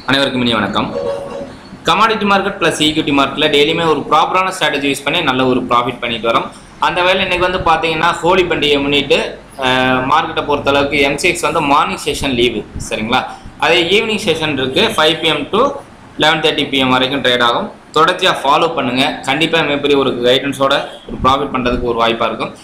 அனைவருக்கும் இனி வணக்கம் கமாடிட்டி மார்க்கெட் ப்ளஸ் ஈக்விட்டி மார்க்கெட்டில் டெய்லியுமே ஒரு ப்ராப்பரான ஸ்ட்ராட்டஜி யூஸ் பண்ணி நல்ல ஒரு ப்ராஃபிட் பண்ணிட்டு வரோம் அந்த வேலை இன்னைக்கு வந்து பார்த்தீங்கன்னா ஹோலி பண்டிகையை முன்னிட்டு மார்க்கெட்டை பொறுத்தளவுக்கு எம்சிஎக்ஸ் வந்து மார்னிங் செஷன் லீவு சரிங்களா அதே ஈவினிங் செஷன் இருக்குது five PM to eleven thirty PM வரைக்கும் ட்ரேட் ஆகும் தொடர்ச்சியாக ஃபாலோ பண்ணுங்கள் கண்டிப்பாக மிகப்பெரிய ஒரு கைடன்ஸோட ஒரு ப்ராஃபிட் பண்ணுறதுக்கு ஒரு வாய்ப்பாக இருக்கும்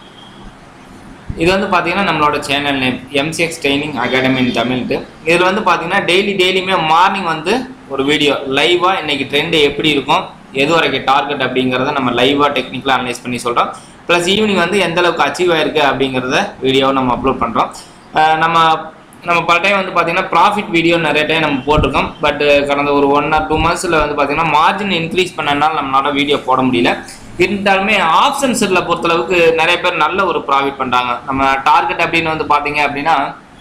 இது வந்து பார்த்தீங்கன்னா நம்மளோட channel name MCX training academy in தமிழ்ட்டு இதில் வந்து பார்த்தீங்கன்னா டெய்லி டெய்லியுமே மார்னிங் வந்து ஒரு வீடியோ லைவாக இன்னைக்கு ட்ரெண்டு எப்படி இருக்கும் எது வரைக்கும் டார்கெட் அப்படிங்கிறத நம்ம லைவாக டெக்னிக்கலாக அனலைஸ் பண்ணி சொல்கிறோம் ப்ளஸ் ஈவினிங் வந்து எந்த அளவுக்கு அச்சீவ் ஆயிருக்கு அப்படிங்கிறத வீடியோவை நம்ம அப்லோட் பண்ணுறோம் நம்ம நம்ம பல டைம் வந்து பார்த்தீங்கன்னா ப்ராஃபிட் வீடியோ நிறைய டைம் நம்ம போட்டிருக்கோம் பட் கடந்த ஒரு ஒன் ஆர் டூ மந்த்ஸில் வந்து பார்த்தீங்கன்னா மார்ஜின் இன்க்ரீஸ் பண்ணனால நம்மளால வீடியோ போட முடியல இருந்தாலுமே ஆப்ஷன் செட்டில் பொறுத்தளவுக்கு நிறைய பேர் நல்ல ஒரு ப்ராஃபிட் பண்ணுறாங்க நம்ம டார்கெட் அப்படின்னு வந்து பார்த்தீங்க அப்படின்னா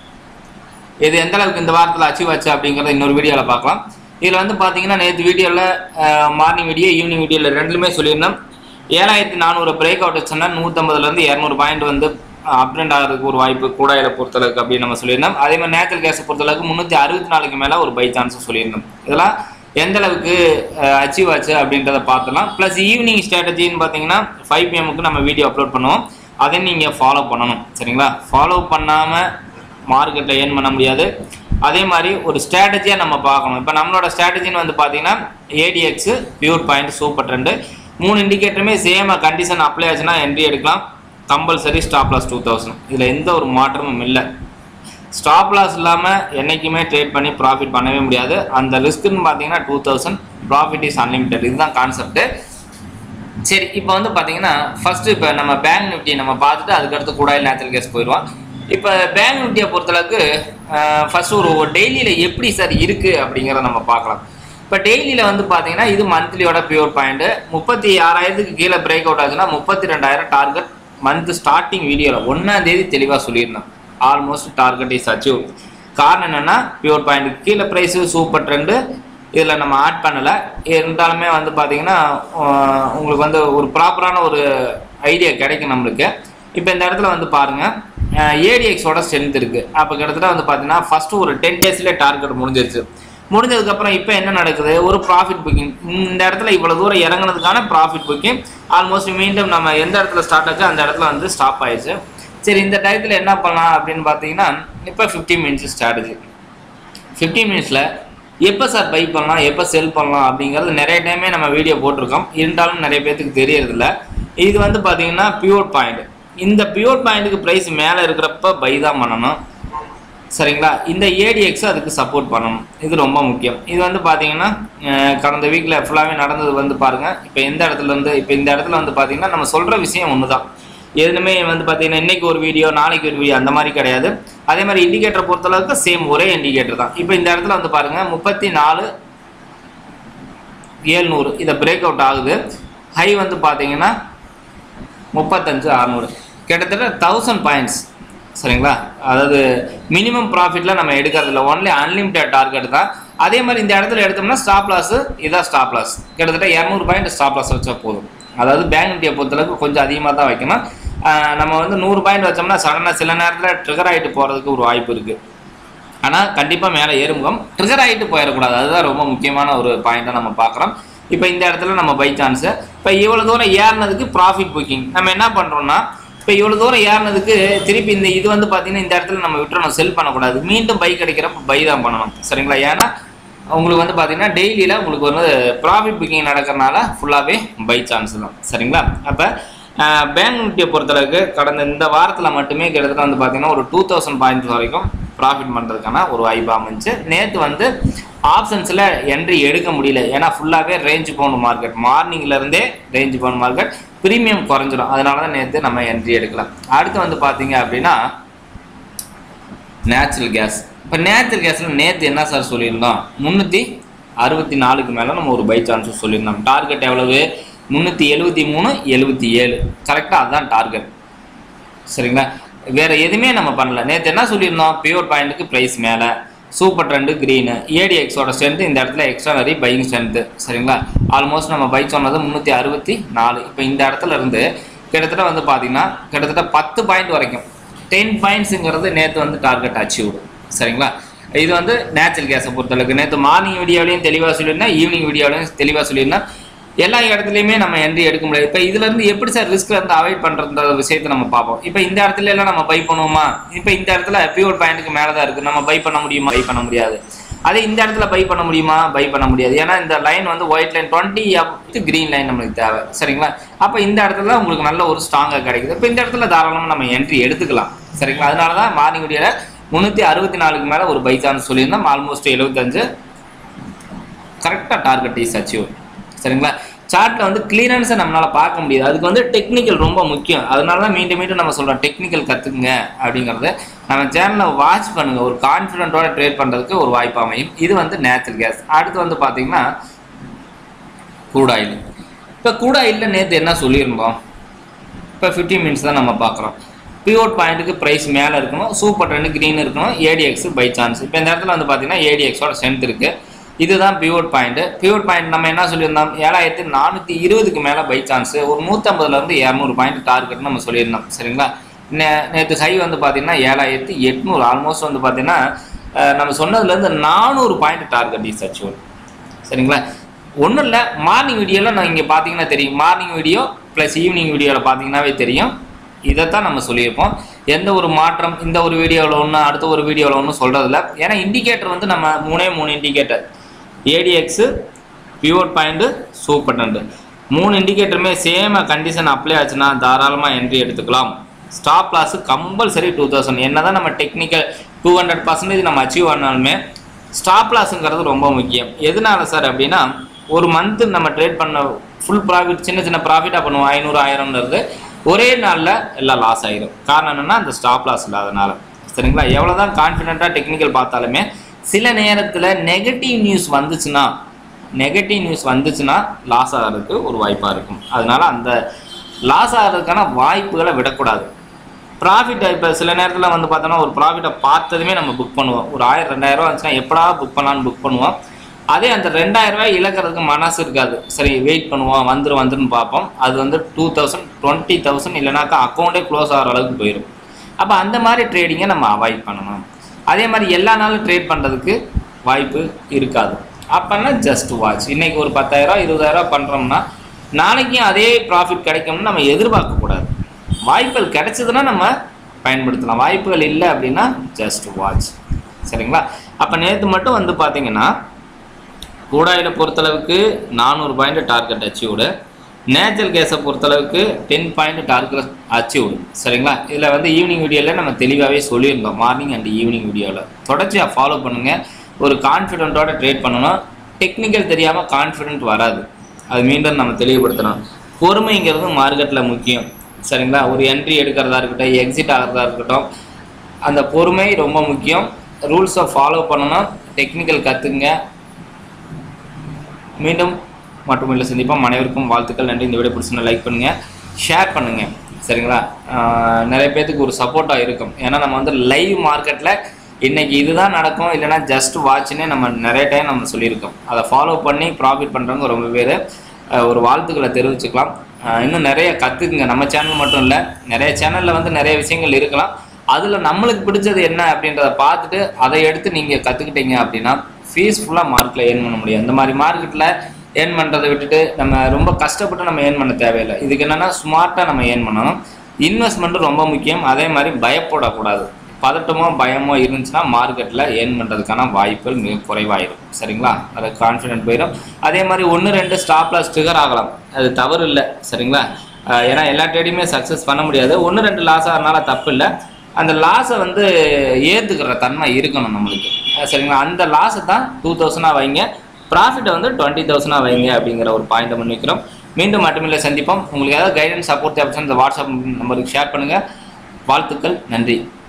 இது எந்த அளவுக்கு இந்த வாரத்தில் அச்சீவ் ஆச்சு அப்படிங்கிறத இன்னொரு வீடியோவில் பார்க்கலாம் இதில் வந்து பார்த்தீங்கன்னா நேற்று வீடியோவில் மார்னிங் வீடியோ ஈவினிங் வீடியோவில் ரெண்டுலுமே சொல்லியிருந்தோம் ஏழாயிரத்தி நானூறு பிரேக் அவுட் வச்சோன்னா நூற்றம்பதுலேருந்து இரநூறு பாயிண்ட் வந்து அப்டெண்ட் ஆகிறதுக்கு ஒரு வாய்ப்பு கூடாயில பொறுத்தளவுக்கு அப்படின்னு நம்ம சொல்லியிருந்தோம் அதே மாதிரி நேச்சுரல் கேஸை பொறுத்தளவுக்கு முந்நூற்றி அறுபத்தி நாலுக்கு மேலே ஒரு பை சான்ஸும் சொல்லியிருந்தோம் இதெல்லாம் எந்த அளவுக்கு அச்சீவ் ஆச்சு அப்படின்றத பார்த்துலாம் ப்ளஸ் ஈவினிங் ஸ்ட்ராட்டஜின்னு பார்த்தீங்கன்னா ஃபைவ் பிஎம்முக்கு நம்ம வீடியோ அப்லோட் பண்ணுவோம் அதை நீங்கள் ஃபாலோ பண்ணணும் சரிங்களா ஃபாலோ பண்ணாமல் மார்க்கெட்டில் ஏர்ன் பண்ண முடியாது அதே மாதிரி ஒரு ஸ்ட்ராட்டஜியாக நம்ம பார்க்கணும் இப்போ நம்மளோட ஸ்ட்ராட்டஜின்னு வந்து பார்த்தீங்கன்னா ADX pure point super trend மூணு இண்டிகேட்டருமே சேமாக கண்டிஷன் அப்ளை ஆச்சுன்னா என்ட்ரி எடுக்கலாம் compulsory stop loss two thousand இதில் எந்த ஒரு மாற்றமும் இல்லை ஸ்டாப் லாஸ் இல்லாமல் என்றைக்குமே ட்ரேட் பண்ணி ப்ராஃபிட் பண்ணவே முடியாது அந்த ரிஸ்க்குன்னு பார்த்தீங்கன்னா two thousand profit is unlimited இதுதான் கான்செப்ட்டு சரி இப்போ வந்து பார்த்தீங்கன்னா ஃபஸ்ட்டு இப்போ நம்ம பேங்க் நிஃப்டி நம்ம பார்த்துட்டு அதுக்கடுத்து கூட நேச்சுரல் கேஸ் போயிடுவோம் இப்போ பேங்க் நிஃப்டியை பொறுத்தளவுக்கு ஃபஸ்ட்டு ஒரு டெய்லியில் எப்படி சார் இருக்குது அப்படிங்கிறத நம்ம பார்க்கலாம் இப்போ டெய்லியில் வந்து பார்த்தீங்கன்னா இது மந்த்லியோட பியூர் பாயிண்ட்டு முப்பத்தி ஆறாயிரத்துக்கு கீழே பிரேக் அவுட் ஆச்சுன்னா முப்பத்தி ரெண்டாயிரம் டார்கெட் மந்த் ஸ்டார்டிங் வீடியோவில் ஒன்றாம் தேதி தெளிவாக சொல்லியிருந்தேன் ஆல்மோஸ்ட் டார்கெட் இஸ் அச்சீவ் காரணம் என்னென்னா பியூர் பாயிண்ட்டுக்கு கீழே ப்ரைஸு சூப்பர் ட்ரெண்டு இதில் நம்ம ஆட் பண்ணலை இருந்தாலுமே வந்து பார்த்தீங்கன்னா உங்களுக்கு வந்து ஒரு ப்ராப்பரான ஒரு ஐடியா கிடைக்கும் நம்மளுக்கு இப்போ இந்த இடத்துல வந்து பாருங்கள் ஏடிஎக்ஸோட ஸ்ட்ரென்த் இருக்குது அப்போ கிட்டத்தட்ட வந்து பார்த்தீங்கன்னா ஃபஸ்ட்டு ஒரு டென் டேஸ்லேயே டார்கெட் முடிஞ்சிருச்சு முடிஞ்சதுக்கப்புறம் இப்போ என்ன நடக்குது ஒரு ப்ராஃபிட் புக்கிங் இந்த இடத்துல இவ்வளோ தூரம் இறங்குனதுக்கான ப்ராஃபிட் புக்கிங் ஆல்மோஸ்ட் மீண்டும் நம்ம எந்த இடத்துல ஸ்டார்ட் ஆச்சோ அந்த இடத்துல வந்து ஸ்டாப் ஆயிடுச்சு சரி இந்த டயத்தில் என்ன பண்ணலாம் அப்படின்னு பார்த்தீங்கன்னா இப்போ ஃபிஃப்டி மினிட்ஸ் ஸ்ட்ராட்டஜி ஃபிஃப்டி மினிட்ஸில் எப்போ சார் பை பண்ணலாம் எப்போ செல் பண்ணலாம் அப்படிங்கிறது நிறைய டைமே நம்ம வீடியோ போட்டிருக்கோம் இருந்தாலும் நிறைய பேர்த்துக்கு தெரியறதில்ல இது வந்து பார்த்தீங்கன்னா பியூர் பாயிண்ட் இந்த பியூர் பாயிண்ட்டுக்கு ப்ரைஸ் மேலே இருக்கிறப்ப பை தான் பண்ணணும் சரிங்களா இந்த ஏடிஎக்ஸ் அதுக்கு சப்போர்ட் பண்ணணும் இது ரொம்ப முக்கியம் இது வந்து பார்த்தீங்கன்னா கடந்த வீக்கில் ஃபுல்லாகவே நடந்தது வந்து பாருங்கள் இப்போ எந்த இடத்துல இருந்து இப்போ இந்த இடத்துல வந்து பார்த்தீங்கன்னா நம்ம சொல்கிற விஷயம் ஒன்று தான் எதுவுமே வந்து பார்த்தீங்கன்னா இன்னைக்கு ஒரு வீடியோ நாளைக்கு ஒரு வீடியோ அந்த மாதிரி கிடையாது அதே மாதிரி இண்டிகேட்டரை பொறுத்தளவுக்கு சேம் ஒரே இண்டிகேட்டர் தான் இப்போ இந்த இடத்துல வந்து பாருங்கள் முப்பத்தி நாலு ஏழ்நூறு இதை பிரேக் அவுட் ஆகுது ஹை வந்து பார்த்தீங்கன்னா முப்பத்தஞ்சு அறநூறு கிட்டத்தட்ட தௌசண்ட் பாயிண்ட்ஸ் சரிங்களா அதாவது மினிமம் ப்ராஃபிட்டில் நம்ம எடுக்கிறதில்ல ஒன்லி அன்லிமிட்டட் டார்கெட் தான் அதே மாதிரி இந்த இடத்துல எடுத்தோம்னா ஸ்டாப் லாஸ் இதான் ஸ்டாப் லாஸ் கிட்டத்தட்ட இரநூறு பாயிண்ட் ஸ்டாப் லாஸ் வச்சா போதும் அதாவது பேங்க் நிஃப்டியை பொறுத்தளவுக்கு கொஞ்சம் அதிகமாக தான் வைக்கணும் நம்ம வந்து நூறு பாயிண்ட் வச்சோம்னா சடனாக சில நேரத்தில் ட்ரிகர் ஆகிட்டு போகிறதுக்கு ஒரு வாய்ப்பு இருக்குது ஆனால் கண்டிப்பாக மேலே ஏறுமுகம் ட்ரிகர் ஆகிட்டு போயிடக்கூடாது அதுதான் ரொம்ப முக்கியமான ஒரு பாயிண்ட்டாக நம்ம பார்க்குறோம் இப்போ இந்த இடத்துல நம்ம பை சான்ஸு இப்போ இவ்வளோ தூரம் ஏறினதுக்கு ப்ராஃபிட் புக்கிங் நம்ம என்ன பண்ணுறோம்னா இப்போ இவ்வளோ தூரம் ஏறினதுக்கு திருப்பி இந்த இது வந்து பார்த்தீங்கன்னா இந்த இடத்துல நம்ம விட்டுறணும் செல் பண்ணக்கூடாது மீண்டும் பை கிடைக்கிறப்ப பை தான் பண்ணணும் சரிங்களா ஏன்னா உங்களுக்கு வந்து பார்த்தீங்கன்னா டெய்லியில் உங்களுக்கு வந்து ப்ராஃபிட் புக்கிங் நடக்கிறனால ஃபுல்லாகவே பை சான்ஸ் தான் சரிங்களா அப்போ பேங்க் நிஃப்டியை பொறுத்தளவுக்கு கடந்த இந்த வாரத்தில் மட்டுமே கிட்டத்தட்ட வந்து பார்த்தீங்கன்னா ஒரு டூ தௌசண்ட் பாயிண்ட்ஸ் வரைக்கும் ப்ராஃபிட் பண்ணுறதுக்கான ஒரு வாய்ப்பு அமைஞ்சு நேற்று வந்து ஆப்ஷன்ஸில் என்ட்ரி எடுக்க முடியல ஏன்னா ஃபுல்லாகவே ரேஞ்ச் பவுண்ட் மார்க்கெட் மார்னிங்லேருந்தே ரேஞ்ச் பவுண்ட் மார்க்கெட் ப்ரீமியம் குறைஞ்சிடும் அதனால தான் நேற்று நம்ம என்ட்ரி எடுக்கலாம் அடுத்து வந்து பார்த்தீங்க அப்படின்னா நேச்சுரல் கேஸ் இப்போ நேச்சுரல் கேஸில் நேற்று என்ன சார் சொல்லியிருந்தோம் முந்நூற்றி அறுபத்தி நாலுக்கு மேலே நம்ம ஒரு பை சான்ஸும் சொல்லியிருந்தோம் டார்கெட் எவ்வளவு முந்நூற்றி எழுபத்தி மூணு எழுபத்தி ஏழு கரெக்டாக அதுதான் டார்கெட் சரிங்களா வேறு எதுவுமே நம்ம பண்ணல நேற்று என்ன சொல்லியிருந்தோம் பியூர் பாயிண்ட்டுக்கு ப்ரைஸ் மேலே சூப்பர் ட்ரெண்டு க்ரீனு ஏடிஎக்ஸோட ஸ்ட்ரென்த்து இந்த இடத்துல எக்ஸ்ட்ரானரி பையிங் ஸ்ட்ரென்த்து சரிங்களா ஆல்மோஸ்ட் நம்ம பை சொன்னது முந்நூற்றி அறுபத்தி நாலு இப்போ இந்த இடத்துல இருந்து கிட்டத்தட்ட வந்து பார்த்தீங்கன்னா கிட்டத்தட்ட பத்து பாயிண்ட் வரைக்கும் டென் பாயிண்ட்ஸுங்கிறது நேற்று வந்து டார்கெட் அச்சீவ்டு சரிங்களா இது வந்து நேச்சுரல் கேஸை பொறுத்தளவுக்கு நேற்று மார்னிங் வீடியோலையும் தெளிவாக சொல்லியிருந்தேன் ஈவினிங் வீடியோலையும் தெளிவாக சொல்லியிருந்தேன் எல்லா இடத்துலையுமே நம்ம என்ட்ரி எடுக்க முடியாது இப்போ இதுல இருந்து எப்படி சார் ரிஸ்க்ல இருந்து அவாய்ட் பண்றதுன்ற விஷயத்தை நம்ம பார்ப்போம் இப்போ இந்த இடத்துல எல்லாம் நம்ம பை பண்ணுவோமா இப்போ இந்த இடத்துல பியூர் பாயிண்ட்டுக்கு மேலே தான் இருக்கு நம்ம பை பண்ண முடியுமா பை பண்ண முடியாது அதே இந்த இடத்துல பை பண்ண முடியுமா பை பண்ண முடியாது ஏன்னா இந்த லைன் வந்து white line twenty green line நம்மளுக்கு தேவை சரிங்களா அப்போ இந்த இடத்துல உங்களுக்கு நல்ல ஒரு ஸ்ட்ராங்காக கிடைக்குது இப்போ இந்த இடத்துல தாராளமாக நம்ம என்ட்ரி எடுத்துக்கலாம் சரிங்களா அதனால தான் மார்னிங் வீடியோவில் முந்நூற்றி அறுபத்தி நாலுக்கு மேலே ஒரு பை சான்ஸ் சொல்லியிருந்தோம் ஆல்மோஸ்ட் எழுபத்தஞ்சு கரெக்டாக டார்கெட் இஸ் அச்சீவ் சரிங்களா சார்ட்டில் வந்து கிளியரன்ஸை நம்மளால் பார்க்க முடியாது அதுக்கு வந்து டெக்னிக்கல் ரொம்ப முக்கியம் அதனால தான் மீண்டும் மீண்டும் நம்ம சொல்கிறோம் டெக்னிக்கல் கற்றுக்குங்க அப்படிங்கிறத நம்ம சேனலை வாட்ச் பண்ணுங்கள் ஒரு கான்ஃபிடென்ட்டோட ட்ரேட் பண்ணுறதுக்கு ஒரு வாய்ப்பு அமையும் இது வந்து நேச்சுரல் கேஸ் அடுத்து வந்து பார்த்தீங்கன்னா crude oil இப்போ crude oilல நேற்று என்ன சொல்லியிருந்தோம் இப்போ ஃபிஃப்டீன் மினிட்ஸ் தான் நம்ம பார்க்குறோம் பியூர் பாயிண்ட்டுக்கு ப்ரைஸ் மேலே இருக்கணும் சூப்பர் ட்ரெண்டு க்ரீன் இருக்கணும் ஏடிஎக்ஸ் பை சான்ஸ் இப்போ இந்த இடத்துல வந்து பார்த்தீங்கன்னா ஏடிஎக்ஸோட ஸ்ட்ரென்த் இருக்குது இதுதான் பியூர் பாயிண்ட்டு பியூர் பாயிண்ட் நம்ம என்ன சொல்லியிருந்தோம் ஏழாயிரத்தி நானூற்றி இருபதுக்கு மேலே பை சான்ஸ் ஒரு நூற்றம்பதுலேருந்து இரநூறு பாயிண்ட் டார்கெட் நம்ம சொல்லியிருந்தோம் சரிங்களா நே நேற்று ஹை வந்து பார்த்தீங்கன்னா ஏழாயிரத்தி எட்நூறு ஆல்மோஸ்ட் வந்து பார்த்தீங்கன்னா அஹ், நம்ம சொன்னதுலேருந்து நானூறு பாயிண்ட் டார்கெட் இஸ் அச்சீவ் சரிங்களா ஒன்றும் இல்லை மார்னிங் வீடியோவில் நான் இங்கே பார்த்தீங்கன்னா தெரியும் மார்னிங் வீடியோ ப்ளஸ் ஈவினிங் வீடியோவில் பார்த்தீங்கன்னாவே தெரியும் இதைத்தான் நம்ம சொல்லியிருப்போம் எந்த ஒரு மாற்றம் இந்த ஒரு வீடியோவில் ஒன்று அடுத்த ஒரு வீடியோவில் ஒன்றும் சொல்கிறதில்ல ஏன்னா இண்டிகேட்டர் வந்து நம்ம மூணே மூணு indicator ADX pure point super trend மூணு இண்டிகேட்டருமே சேமாக கண்டிஷன் அப்ளை ஆச்சுன்னா தாராளமாக என்ட்ரி எடுத்துக்கலாம் stop loss compulsory two thousand என்ன தான் நம்ம டெக்னிக்கல் டூ ஹண்ட்ரட் பர்சன்டேஜ் நம்ம அச்சீவ் ஆனாலுமே ஸ்டாப் லாஸுங்கிறது ரொம்ப முக்கியம் எதனால சார் அப்படின்னா ஒரு மந்த்து நம்ம ட்ரேட் பண்ண ஃபுல் ப்ராஃபிட் சின்ன சின்ன ப்ராஃபிட்டாக பண்ணுவோம் ஐநூறு ஆயிரம்ன்றது ஒரே நாளில் எல்லாம் லாஸ் ஆயிரும் காரணம் என்னன்னா அந்த ஸ்டாப் லாஸ் இல்லாதனால சரிங்களா எவ்வளோ தான் கான்ஃபிடென்ட்டாக டெக்னிக்கல் பார்த்தாலுமே சில நேரத்தில் நெகட்டிவ் நியூஸ் வந்துச்சுன்னா நெகட்டிவ் நியூஸ் வந்துச்சுன்னா லாஸ் ஆகிறதுக்கு ஒரு வாய்ப்பாக இருக்கும் அதனால அந்த லாஸ் ஆகிறதுக்கான வாய்ப்புகளை விடக்கூடாது ப்ராஃபிட் இப்போ சில நேரத்தில் வந்து பார்த்தோன்னா ஒரு ப்ராஃபிட்டை பார்த்ததுமே நம்ம புக் பண்ணுவோம் ஒரு ஆயிரம் ரெண்டாயிரம் வந்துச்சுன்னா எப்படா புக் பண்ணலான்னு புக் பண்ணுவோம் அதே அந்த ரெண்டாயிரம் ரூபாய் இழக்கிறதுக்கு மனசு இருக்காது சரி வெயிட் பண்ணுவோம் வந்துரும் வந்துருன்னு பார்ப்போம் அது வந்து டூ தௌசண்ட் டுவெண்ட்டி தௌசண்ட் இல்லைனாக்கா அக்கௌண்ட்டே க்ளோஸ் ஆகிற அளவுக்கு போயிடும் அப்போ அந்த மாதிரி ட்ரேடிங்கை நம்ம அவாய்ட் பண்ணணும் அதே மாதிரி எல்லா நாளும் ட்ரேட் பண்ணுறதுக்கு வாய்ப்பு இருக்காது அப்போனா ஜஸ்ட் வாட்ச் இன்னைக்கு ஒரு பத்தாயிரம் இருபதாயிரம் பண்ணுறோம்னா நாளைக்கும் அதே ப்ராஃபிட் கிடைக்கும்னு நம்ம எதிர்பார்க்கக்கூடாது வாய்ப்புகள் கிடைச்சதுன்னா நம்ம பயன்படுத்தலாம் வாய்ப்புகள் இல்லை அப்படின்னா ஜஸ்ட் வாட்ச் சரிங்களா அப்போ நேற்று மட்டும் வந்து பார்த்தீங்கன்னா கூடாயில பொறுத்தளவுக்கு நானூறு பாயிண்ட் டார்கெட் அச்சீவ்டு நேச்சுரல் கேஸை பொறுத்தளவுக்கு டென் பாயிண்ட் டார்கெட் அச்சீவ்டு சரிங்களா இதில் வந்து ஈவினிங் வீடியோவில் நம்ம தெளிவாகவே சொல்லியிருந்தோம் மார்னிங் அண்ட் ஈவினிங் வீடியோவில் தொடர்ச்சியாக ஃபாலோ பண்ணுங்கள் ஒரு கான்ஃபிடென்ட்டோட ட்ரேட் பண்ணணும் டெக்னிக்கல் தெரியாமல் கான்ஃபிடென்ட் வராது அது மீண்டும் நம்ம தெளிவுபடுத்தணும் பொறுமைங்கிறது மார்க்கெட்டில் முக்கியம் சரிங்களா ஒரு என்ட்ரி எடுக்கிறதா இருக்கட்டும் எக்ஸிட் ஆகிறதா இருக்கட்டும் அந்த பொறுமை ரொம்ப முக்கியம் ரூல்ஸை ஃபாலோ பண்ணணும் டெக்னிக்கல் கற்றுங்க மீண்டும் மட்டுமில்லை சந்திப்போம் அனைவருக்கும் வாழ்த்துக்கள் நன்றி இந்த வீடியோ பிடிச்சிருந்தா லைக் பண்ணுங்கள் ஷேர் பண்ணுங்கள் சரிங்களா ஆஹ் நிறைய பேர்த்துக்கு ஒரு சப்போர்ட்டாக இருக்கும் ஏன்னா நம்ம வந்து லைவ் மார்க்கெட்டில் இன்னைக்கு இதுதான் நடக்கும் இல்லைன்னா ஜஸ்ட் வாட்ச்னே நம்ம நிறைய டைம் நம்ம சொல்லியிருக்கோம் அதை ஃபாலோ பண்ணி ப்ராஃபிட் பண்ணுறவங்க ரொம்ப பேர் ஆஹ் ஒரு வாழ்த்துக்களை தெரிவிச்சுக்கலாம் ஆஹ் இன்னும் நிறைய கற்றுக்குங்க நம்ம சேனல் மட்டும் இல்லை நிறைய சேனலில் வந்து நிறைய விஷயங்கள் இருக்கலாம் அதில் நம்மளுக்கு பிடிச்சது என்ன அப்படின்றத பார்த்துட்டு அதை எடுத்து நீங்கள் கற்றுக்கிட்டீங்க அப்படின்னா ஃபீஸ்ஃபுல்லாக மார்க்கில் ஏர்ன் பண்ண முடியும் இந்த மாதிரி மார்க்கெட்டில் ஏர்ன் பண்ணுறதை விட்டுட்டு நம்ம ரொம்ப கஷ்டப்பட்டு நம்ம ஏர்ன் பண்ண தேவையில்லை இதுக்கு என்னென்னா ஸ்மார்ட்டாக நம்ம ஏர்ன் பண்ணணும் இன்வெஸ்ட்மெண்ட்டும் ரொம்ப முக்கியம் அதே மாதிரி பயப்படக்கூடாது பதட்டமோ பயமோ இருந்துச்சுன்னா மார்க்கெட்டில் ஏர்ன் பண்ணுறதுக்கான வாய்ப்புகள் மிக குறைவாயிரும் சரிங்களா அது கான்ஃபிடென்ட் போயிடும் அதே மாதிரி ஒன்று ரெண்டு ஸ்டாப் லாஸ் ட்ரிகர் ஆகலாம் அது தவறு இல்லை சரிங்களா அஹ் ஏன்னா எல்லா ட்ரேடிங்குமே சக்ஸஸ் பண்ண முடியாது ஒன்று ரெண்டு லாஸ் ஆகிறனால தப்பு இல்லை அந்த லாஸை வந்து ஏற்றுக்கிற தன்மை இருக்கணும் நம்மளுக்கு அஹ் சரிங்களா அந்த லாஸை தான் டூ தௌசண்டாக வைங்க ப்ராஃபிட்டை வந்து டுவெண்ட்டி தௌசண்டாக வைங்க அப்படிங்கிற ஒரு பாயிண்ட்டை முன்வைக்கிறோம் மீண்டும் மட்டுமில்லை சந்திப்போம் உங்களுக்கு ஏதாவது கைடன்ஸ் சப்போர்ட் தேவைப்படுச்சுன்னா இந்த வாட்ஸ்அப் நம்பருக்கு ஷேர் பண்ணுங்கள் வாழ்த்துக்கள் நன்றி